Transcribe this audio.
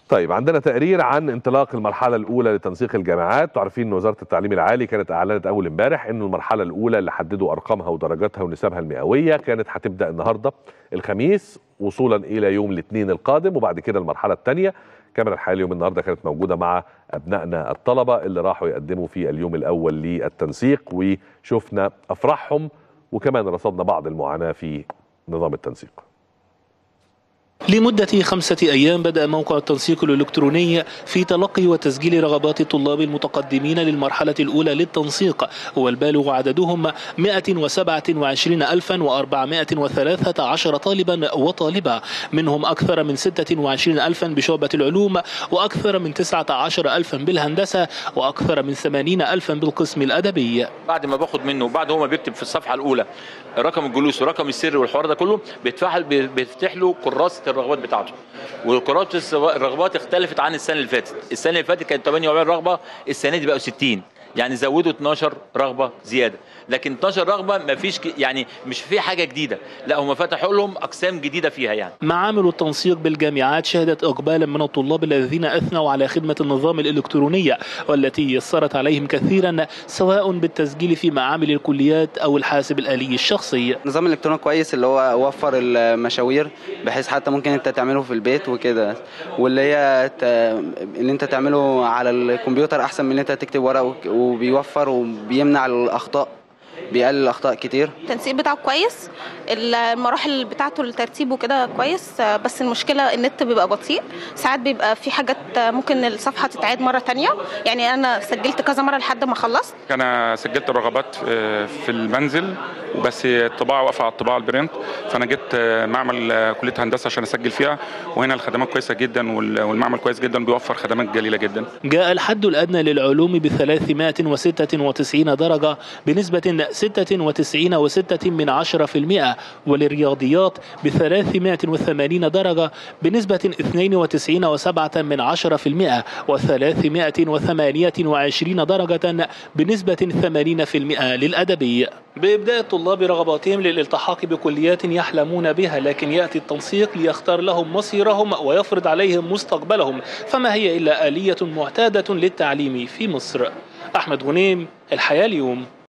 طيب عندنا تقرير عن انطلاق المرحلة الأولى لتنسيق الجامعات، تعرفين إن وزارة التعليم العالي كانت أعلنت أول امبارح إنه المرحلة الأولى اللي حددوا أرقامها ودرجاتها ونسبها المئوية كانت هتبدأ النهاردة الخميس وصولا إلى يوم الاثنين القادم وبعد كده المرحلة الثانية كاميرا الحياة اليوم النهارده كانت موجودة مع أبنائنا الطلبة اللي راحوا يقدموا في اليوم الأول للتنسيق وشفنا أفراحهم وكمان رصدنا بعض المعاناة في نظام التنسيق. لمدة خمسة أيام بدأ موقع التنسيق الإلكتروني في تلقي وتسجيل رغبات الطلاب المتقدمين للمرحلة الأولى للتنسيق والبالغ عددهم 127413 طالبا وطالبة منهم أكثر من 26000 بشعبة العلوم وأكثر من 19000 بالهندسة وأكثر من 80000 بالقسم الأدبي بعد ما باخد منه بعد هو ما بيكتب في الصفحة الأولى رقم الجلوس ورقم السر والحوار ده كله بيتفتح بيفتح له كراسة الرغبات بتاعته وكراسه الرغبات اختلفت عن السنه اللي فاتت السنه اللي فاتت كانت 48 رغبه السنه دي بقوا 60 يعني زودوا 12 رغبه زياده لكن 12 رغبه ما فيش يعني مش في حاجه جديده لا هم فتحوا لهم اقسام جديده فيها يعني معامل التنسيق بالجامعات شهدت اقبالا من الطلاب الذين اثنوا على خدمه النظام الالكترونيه والتي يسرت عليهم كثيرا سواء بالتسجيل في معامل الكليات او الحاسب الالي الشخصي النظام الالكتروني كويس اللي هو وفر المشاوير بحيث حتى ممكن انت تعمله في البيت وكده واللي هي ت... اللي انت تعمله على الكمبيوتر احسن من ان انت تكتب ورق وبيوفر وبيمنع الاخطاء بيقلل الاخطاء كتير التنسيق بتاعه كويس المراحل بتاعته الترتيب وكده كويس بس المشكله النت بيبقى بطيء ساعات بيبقى في حاجات ممكن الصفحه تتعاد مره تانية يعني انا سجلت كذا مره لحد ما خلصت انا سجلت الرغبات في المنزل وبس الطباعه واقفه على الطباعه البرنت فانا جيت معمل كليه هندسه عشان اسجل فيها وهنا الخدمات كويسه جدا والمعمل كويس جدا بيوفر خدمات جليله جدا جاء الحد الادنى للعلوم ب 396 درجه بنسبه 96 وستة من عشرة في المئة وللرياضيات بثلاثمائة وثمانين درجة بنسبة 92 وسبعة من عشرة في المئة وثلاثمائة وثمانية وعشرين درجة بنسبة 80 في المئة للأدبي بإبداء الطلاب رغباتهم للالتحاق بكليات يحلمون بها لكن يأتي التنسيق ليختار لهم مصيرهم ويفرض عليهم مستقبلهم فما هي إلا آلية معتادة للتعليم في مصر أحمد غنيم الحياة اليوم